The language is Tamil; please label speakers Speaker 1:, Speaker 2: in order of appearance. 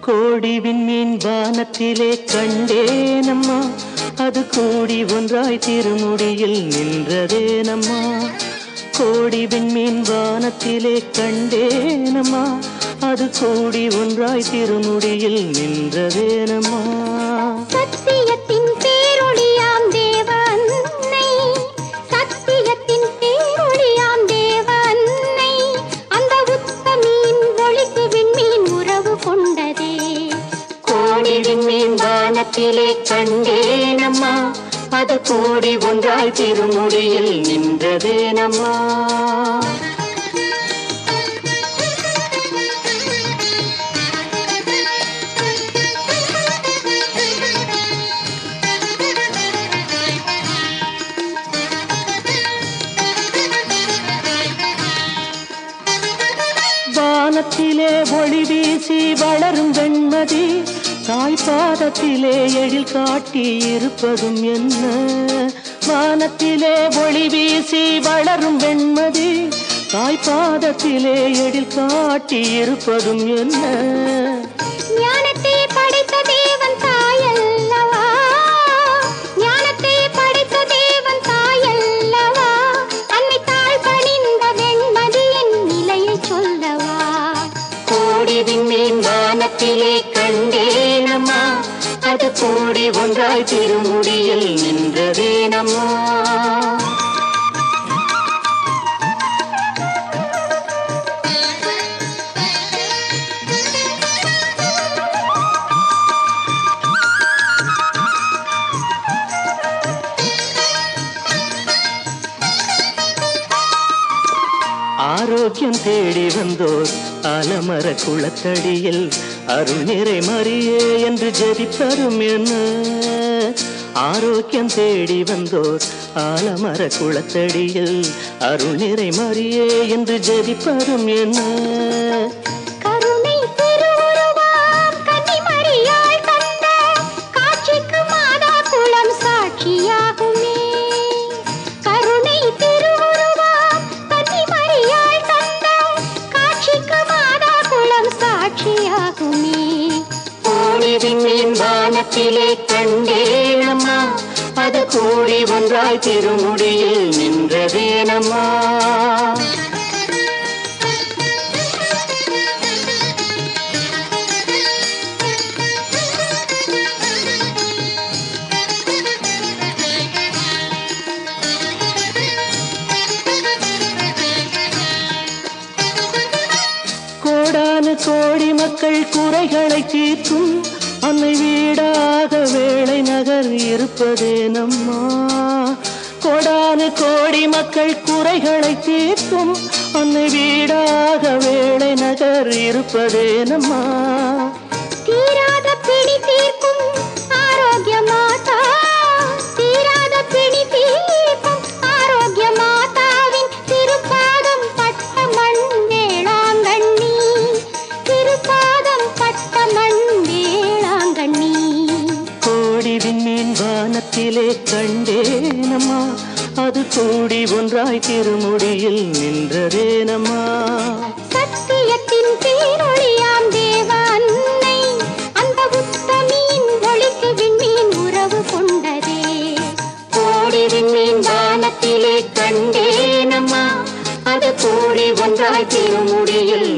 Speaker 1: கோடி விண்மீன் வானத்திலே கண்டேனம்மா அது கூடி ஒன்றாய் திருமுடியில் நின்றதேனம்மா கோடி விண்மீன் வானத்திலே கண்டேனம்மா அது கூடி ஒன்றாய் திருமுடியில் நின்றதேனம்மா
Speaker 2: சத்தியத்தின் பேரொளியாம் தேவ அன்னை சத்தியத்தின் பேரொளியாம் தேவ அன்னை அந்த உத்தமீன் ஒளிக்கு விண்மீன் உறவு கொண்டதே
Speaker 1: கோடி விண்மீன் வானத்திலே கண்டேனம்மா அது கூடி ஒன்றாய் திருமுடியில் நின்றதேனம்மா வானத்திலே ஒளி வீசி வளரும் வெண்மதி தாய் பாதத்திலே எழில் காட்டி இருப்பதும் என்ன வானத்திலே ஒளி வீசி வளரும் வெண்மதி தாய் பாதத்திலே எழில் காட்டி இருப்பதும் என்ன
Speaker 2: ஞானத்தை படைத்த தேவன் தாயல்லவா ஞானத்தை படைத்த தேவன் தாயல்லவா அன்னை தாழ் பணிந்த வெண்மதியின் நிலையை சொல்லவா
Speaker 1: கோடி விண்மீன் வானத்திலே கண்டேனம்மா அது கூடி ஒன்றாய் திருமுடியில் நின்றதேனம்மா ஆரோக்கியம் தேடி வந்தோர் அலமர குளத்தடியில் அருள் நிறை மறியே என்று ஜெபித்தரும் என்ன ஆரோக்கியம் தேடி வந்தோர் ஆலமர குளத்தடியில் அருள் நிறை மறியே என்று ஜெபிப்பரும் என்ன
Speaker 2: கருணை திருவுருவாம் கன்னிமரியாள் தந்த காட்சிக்கு மாதா குலம் சாட்சியாகுமே கருணை திருவுருவாம் கன்னிமரியாள் தந்த காட்சிக்கு மாதா குலம் சாட்சியாகுமே
Speaker 1: கோடி விண்மீன் வானத்திலே கண்டேனம்மா அது கூடி ஒன்றாய் திருமுடியில் நின்றதேனம்மா கோடானு கோடி மக்கள் குறைகளை தீர்க்கும் அன்னை வீடாக வேளை நகர் இருப்பதே நம்மா கோடானு கோடி மக்கள் குறைகளை தீர்க்கும் அன்னை வீடாக வேளை நகர் இருப்பதே நம்மா
Speaker 2: தீராத பிடி தீர்க்கும் ஆரோக்கிய மாதா தீராத பிடி தீர்க்கும் ஆரோக்கிய மாதாவின் திருப்பாதம் பட்ட மண் வேளாங்கண்ணி திருப்பாதம் பட்ட மண் வேளாங்கண்ணி
Speaker 1: கோடி விண்மீன் வானத்திலே கண்டேனம்மா அது கூடி ஒன்றாய் திருமுடியில் நின்றதேனம்மா
Speaker 2: சத்தியத்தின் பேரொளியாம் தேவ அன்னை அந்த உத்தமீன் ஒளிக்கு விண்மீன் உறவு கொண்டதே
Speaker 1: கோடி விண்மீன் வானத்திலே கண்டேனம்மா அது கூடி ஒன்றாய் திருமுடியில்